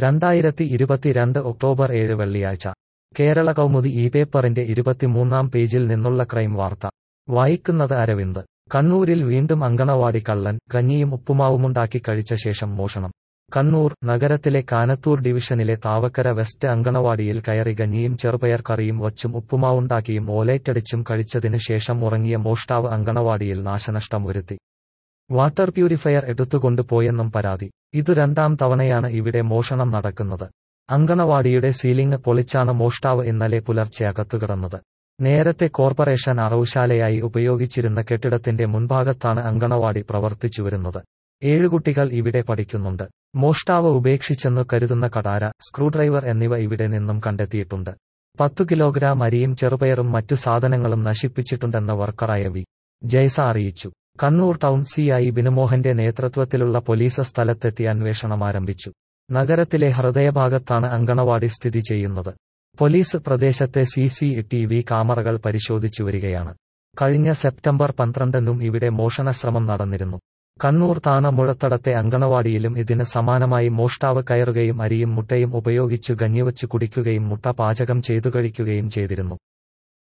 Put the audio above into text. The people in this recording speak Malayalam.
രണ്ടായിരത്തി ഇരുപത്തിരണ്ട് ഒക്ടോബർ ഏഴ് വെള്ളിയാഴ്ച കേരള കൗമുദി ഈ പേപ്പറിന്റെ ഇരുപത്തിമൂന്നാം പേജിൽ നിന്നുള്ള ക്രൈം വാർത്ത വായിക്കുന്നത് അരവിന്ദ് കണ്ണൂരിൽ വീണ്ടും അങ്കണവാടി കള്ളൻ കഞ്ഞിയും ഉപ്പുമാവുമുണ്ടാക്കി കഴിച്ച ശേഷം മോഷണം കണ്ണൂർ നഗരത്തിലെ കാനത്തൂർ ഡിവിഷനിലെ താവക്കര വെസ്റ്റ് അങ്കണവാടിയിൽ കയറി കഞ്ഞിയും ചെറുപയർ കറിയും വച്ചും ഉപ്പുമാവുണ്ടാക്കിയും ഓലേറ്റടിച്ചും കഴിച്ചതിന് ശേഷം ഉറങ്ങിയ മോഷ്ടാവ് അങ്കണവാടിയിൽ നാശനഷ്ടം വരുത്തി വാട്ടർ പ്യൂരിഫയർ എടുത്തുകൊണ്ടുപോയെന്നും പരാതി ഇതു രണ്ടാം തവണയാണ് ഇവിടെ മോഷണം നടക്കുന്നത് അങ്കണവാടിയുടെ സീലിംഗ് പൊളിച്ചാണ് മോഷ്ടാവ് ഇന്നലെ പുലർച്ചെ അകത്തുകിടന്നത് നേരത്തെ കോർപ്പറേഷൻ അറവുശാലയായി ഉപയോഗിച്ചിരുന്ന കെട്ടിടത്തിന്റെ മുൻഭാഗത്താണ് അങ്കണവാടി പ്രവർത്തിച്ചുവരുന്നത് ഏഴു കുട്ടികൾ ഇവിടെ പഠിക്കുന്നുണ്ട് മോഷ്ടാവ് ഉപേക്ഷിച്ചെന്നു കരുതുന്ന കടാര സ്ക്രൂഡ്രൈവർ എന്നിവ ഇവിടെ നിന്നും കണ്ടെത്തിയിട്ടുണ്ട് പത്തു കിലോഗ്രാം അരിയും ചെറുപയറും മറ്റു സാധനങ്ങളും നശിപ്പിച്ചിട്ടുണ്ടെന്ന് വർക്കറായ വി ജയ്സ അറിയിച്ചു കണ്ണൂർ ടൗൺ സിഐ ബിനുമോഹന്റെ നേതൃത്വത്തിലുള്ള പോലീസ് സ്ഥലത്തെത്തി അന്വേഷണം ആരംഭിച്ചു നഗരത്തിലെ ഹൃദയഭാഗത്താണ് അങ്കണവാടി സ്ഥിതി ചെയ്യുന്നത് പോലീസ് പ്രദേശത്തെ സി സി ടി വി ക്യാമറകൾ പരിശോധിച്ചു വരികയാണ് കഴിഞ്ഞ സെപ്റ്റംബർ പന്ത്രണ്ടിനും ഇവിടെ മോഷണശ്രമം നടന്നിരുന്നു കണ്ണൂർ താണ മുഴത്തടത്തെ അങ്കണവാടിയിലും ഇതിന് സമാനമായി മോഷ്ടാവ് കയറുകയും അരിയും മുട്ടയും ഉപയോഗിച്ചു കഞ്ഞിവച്ചു കുടിക്കുകയും മുട്ട പാചകം ചെയ്തു കഴിക്കുകയും ചെയ്തിരുന്നു